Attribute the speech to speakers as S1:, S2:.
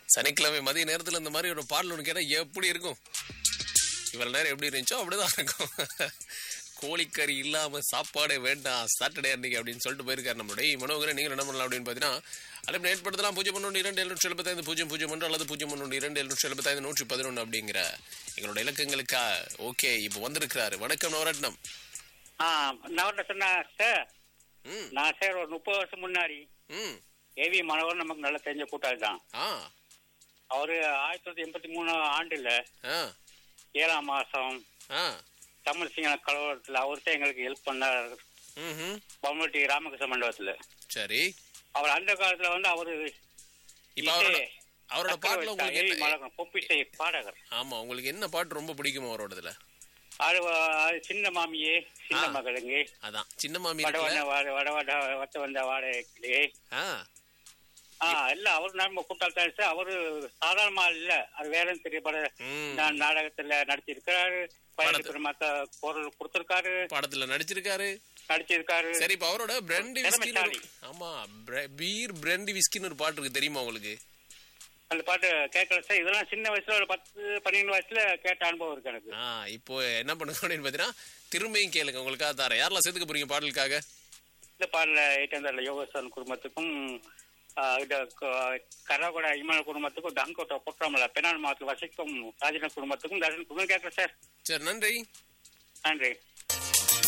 S1: சனிக்கிழமை மதிய நேரத்துல இந்த மாதிரி ஒரு பாடல் ஒன்று கேட்டா எப்படி இருக்கும் இவ்வளவு நேரம் எப்படி இருந்துச்சோ அப்படிதான் இருக்கும் கோழிக்கறி இல்லாம சாப்பாடே வேண்டாம் சாட்டர்டே அன்னைக்கு அப்படின்னு சொல்லிட்டு போயிருக்காரு நம்மளுடைய மனோகரன் நீங்க என்ன பண்ணலாம் அப்படின்னு பாத்தீங்கன்னா அழைப்பு ஏற்படுத்தலாம் பூஜ்ஜியம் ஒன்று இரண்டு எழுநூற்றி எழுபத்தைந்து பூஜ்ஜியம் பூஜ்ஜியம் ஒன்று அல்லது பூஜ்ஜியம் ஒன்று இரண்டு எழுநூற்றி எழுபத்தைந்து நூற்றி பதினொன்று அப்படிங்கிற எங்களோட இலக்கங்களுக்கா ஓகே இப்போ வந்திருக்கிறாரு வணக்கம் நவரட்னம்
S2: ஆ நான் சொன்னா சார்
S1: ம்
S2: நான் சார் ஒரு முப்பது வருஷம் முன்னாடி
S1: ம்
S2: ஏவி மனோகர் நமக்கு நல்லா தெரிஞ்ச கூட்டாளி தான்
S1: ஆ
S2: அவரு ஆயிரத்தி தொள்ளாயிரத்தி எண்பத்தி மூணு ஆண்டுல
S1: ஆ
S2: ஏழாம் மாசம்
S1: ஆ
S2: தமிழ் சிங்கள கலவரத்துல அவர்தான் எங்களுக்கு ஹெல்ப் பண்ணார்
S1: ம்
S2: பம்பட்டி ராமகிருஷ்ண மண்டபத்துல
S1: சரி
S2: அவர் அந்த காலத்துல வந்து அவரு
S1: இப்போ அவரோட அவரோட பாட்டுல உங்களுக்கு
S2: ஏவி
S1: என்ன
S2: மனோகர் பொப்பிசை பாடகர்
S1: ஆமா உங்களுக்கு என்ன பாட்டு ரொம்ப பிடிக்கும் அவரோடதுல
S2: அது அது சின்ன மாமியே சின்ன
S1: ஆ.
S2: மகளுங்க
S1: அதான் சின்ன மாமி
S2: வட
S1: இருக்குல்ல?
S2: வட வட வட வட வட்ட வந்த வாடகை
S1: ஆ
S2: ஆ இல்ல அவரு நம்ம கூட்டாளி தான் சார் அவரு சாதாரணமா இல்ல அது வேற தெரியப்பட
S1: ம்
S2: நான் நாடகத்துல நடிச்சிருக்காரு பயிருக்கு மத்த பொருள் கொடுத்திருக்காரு
S1: படத்துல நடிச்சிருக்காரு
S2: நடிச்சிருக்காரு
S1: சரி இப்ப அவரோட பிரெண்டி விஸ்கின்னு
S2: திறமைசாலி.
S1: ஆமா பிர- பீர் பிரெண்டி விஸ்கின்னு ஒரு பாட்டு இருக்கு தெரியுமா உங்களுக்கு
S2: அந்த பாட்டு கேட்கல சார் இதெல்லாம் சின்ன வயசுல ஒரு பத்து பன்னெண்டு வயசுல கேட்ட அனுபவம் இருக்கு எனக்கு
S1: ஆ இப்போ என்ன பண்ணுங்க அப்படின்னு பாத்தீங்கன்னா திரும்பியும் கேளுங்க உங்களுக்காக தரேன் யாரெல்லாம் சேர்த்துக்க போறீங்க பாடலுக்காக
S2: இந்த பாடல ஏற்றந்தாரில் யோகசான் குடும்பத்துக்கும் ஆ, இந்த க- கரகோட இமான குடும்பத்துக்கும் டங்கோட்ட பொற்றாமல பெண்ணாள் மாவட்டத்தில் வசிக்கும் ராஜன குடும்பத்துக்கும் தர்ஷன் குடும்பம் கேட்கல சார்
S1: சரி நன்றி
S2: நன்றி